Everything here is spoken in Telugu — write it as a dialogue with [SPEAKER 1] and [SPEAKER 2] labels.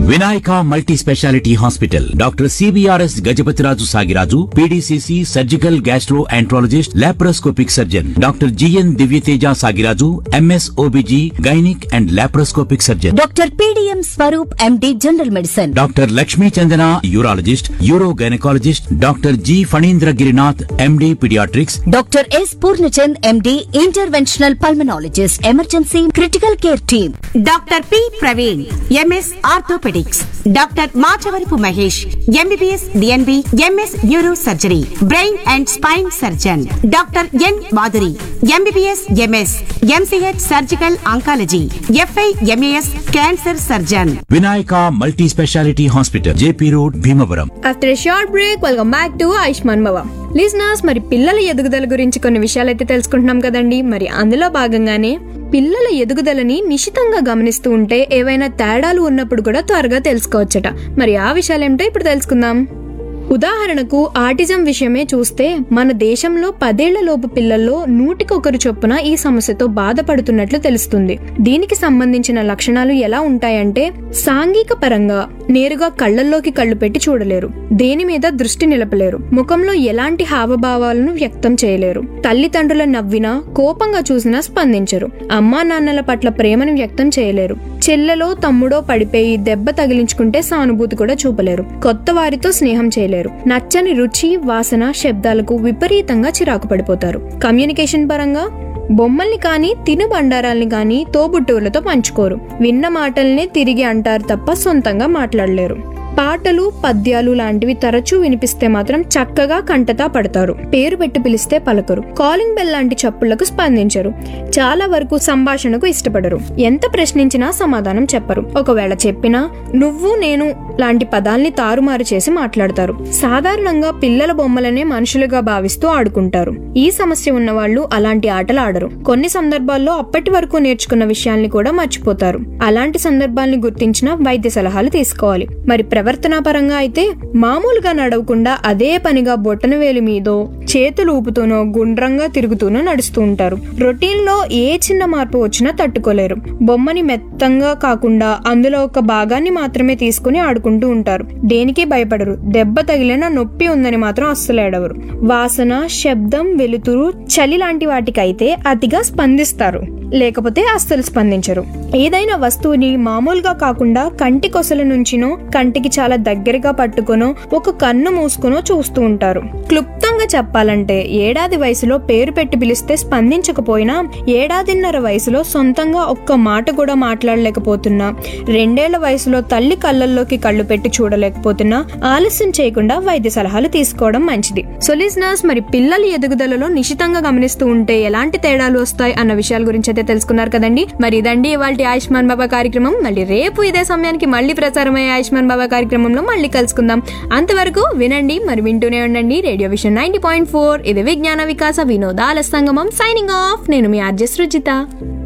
[SPEAKER 1] Vinayaka multi speciality hospital doctor CBRS Gajapathiraju Sagiraju PDCC surgical gastroenterologist laparoscopic surgeon doctor GN Divyateja Sagiraju MS OBG gynaec and laparoscopic surgeon
[SPEAKER 2] doctor PDM Swaroop MD general medicine
[SPEAKER 1] doctor Lakshmi Chandana urologist uro gynaecologist doctor G Phanindra Girinath MD paediatrics
[SPEAKER 2] doctor S Purnachand MD interventional pulmonologist emergency critical care team
[SPEAKER 3] doctor P Praveen MS orthopaedics doctor Machavarapu Mahesh MBBS DNB MS neuro surgery brain and spine surgeon doctor N Madhuri MBBS MS MCH surgical oncology FI MAS cancer surgeon
[SPEAKER 1] Vinayaka multi speciality hospital JP road Bhimavaram
[SPEAKER 4] after a short break welcome back to Ayushman Bhava listeners మరి పిల్లల ఎదుగుదల గురించి కొన్ని విషయాలు అయితే తెలుసుకుంటున్నాం కదండి మరి అందులో భాగంగానే పిల్లల ఎదుగుదలని నిశితంగా గమనిస్తూ ఉంటే ఏవైనా తేడాలు ఉన్నప్పుడు కూడా త్వరగా తెలుసుకోవచ్చట మరి ఆ విషయాలు ఏమిటో ఇప్పుడు తెలుసుకుందాం ఉదాహరణకు ఆటిజం విషయమే చూస్తే మన దేశంలో పదేళ్ల లోపు పిల్లల్లో నూటికొకరు చొప్పున ఈ సమస్యతో బాధపడుతున్నట్లు తెలుస్తుంది దీనికి సంబంధించిన లక్షణాలు ఎలా ఉంటాయంటే సాంఘిక పరంగా నేరుగా కళ్ళల్లోకి కళ్ళు పెట్టి చూడలేరు దేని మీద దృష్టి నిలపలేరు ముఖంలో ఎలాంటి హావభావాలను వ్యక్తం చేయలేరు తల్లిదండ్రుల నవ్వినా కోపంగా చూసినా స్పందించరు అమ్మా నాన్నల పట్ల ప్రేమను వ్యక్తం చేయలేరు చెల్లెలో తమ్ముడో పడిపోయి దెబ్బ తగిలించుకుంటే సానుభూతి కూడా చూపలేరు కొత్త వారితో స్నేహం చేయలేరు నచ్చని రుచి వాసన శబ్దాలకు విపరీతంగా చిరాకు పడిపోతారు కమ్యూనికేషన్ పరంగా బొమ్మల్ని కానీ తిను బండారాల్ని కానీ తోబుట్టువులతో పంచుకోరు విన్న మాటల్నే తిరిగి అంటారు తప్ప సొంతంగా మాట్లాడలేరు పాటలు పద్యాలు లాంటివి తరచూ వినిపిస్తే మాత్రం చక్కగా కంటతా పడతారు పేరు పెట్టి పిలిస్తే పలకరు కాలింగ్ బెల్ లాంటి చప్పుళ్లకు స్పందించరు చాలా వరకు సంభాషణకు ఇష్టపడరు ఎంత ప్రశ్నించినా సమాధానం చెప్పరు ఒకవేళ చెప్పినా నువ్వు నేను లాంటి పదాల్ని తారుమారు చేసి మాట్లాడతారు సాధారణంగా పిల్లల బొమ్మలనే మనుషులుగా భావిస్తూ ఆడుకుంటారు ఈ సమస్య ఉన్న వాళ్ళు అలాంటి ఆటలు ఆడరు కొన్ని సందర్భాల్లో అప్పటి వరకు నేర్చుకున్న విషయాల్ని కూడా మర్చిపోతారు అలాంటి సందర్భాల్ని గుర్తించిన వైద్య సలహాలు తీసుకోవాలి మరి ప్రవర్తన పరంగా అయితే మామూలుగా నడవకుండా అదే పనిగా బొట్టన వేలు మీదో చేతులు ఊపుతూనో గుండ్రంగా తిరుగుతూనో నడుస్తూ ఉంటారు రొటీన్ లో ఏ చిన్న మార్పు వచ్చినా తట్టుకోలేరు బొమ్మని మెత్తంగా కాకుండా అందులో ఒక భాగాన్ని మాత్రమే తీసుకుని ఆడుకుంటూ ఉంటారు దేనికి భయపడరు దెబ్బ తగిలిన నొప్పి ఉందని మాత్రం అస్సలు ఏడవరు వాసన శబ్దం వెలుతురు చలి లాంటి వాటికైతే అతిగా స్పందిస్తారు లేకపోతే అస్సలు స్పందించరు ఏదైనా వస్తువుని మామూలుగా కాకుండా కంటి కొసల నుంచినో కంటికి చాలా దగ్గరగా పట్టుకొనో ఒక కన్ను మూసుకునో చూస్తూ ఉంటారు క్లుప్తంగా చెప్పాలంటే ఏడాది వయసులో పేరు పెట్టి పిలిస్తే స్పందించకపోయినా ఏడాదిన్నర వయసులో సొంతంగా ఒక్క మాట కూడా మాట్లాడలేకపోతున్నా రెండేళ్ల వయసులో తల్లి కళ్ళల్లోకి కళ్ళు పెట్టి చూడలేకపోతున్నా ఆలస్యం చేయకుండా వైద్య సలహాలు తీసుకోవడం మంచిది సో లిజనర్స్ మరి పిల్లల ఎదుగుదలలో నిశితంగా గమనిస్తూ ఉంటే ఎలాంటి తేడాలు వస్తాయి అన్న విషయాల గురించి అయితే తెలుసుకున్నారు కదండి మరి ఇదండి ఇవాళ ఆయుష్మాన్ బాబా కార్యక్రమం మళ్ళీ రేపు ఇదే సమయానికి మళ్ళీ ప్రసారమయ్యే ఆయుష్మాన్ బాబా కార్యక్రమంలో మళ్ళీ కలుసుకుందాం అంతవరకు వినండి మరి వింటూనే ఉండండి radio vision ninety point four ఇది విజ్ఞాన వికాస వినోదాల సంగమం సైనింగ్ ఆఫ్ నేను మీ ఆర్జెస్ రుజిత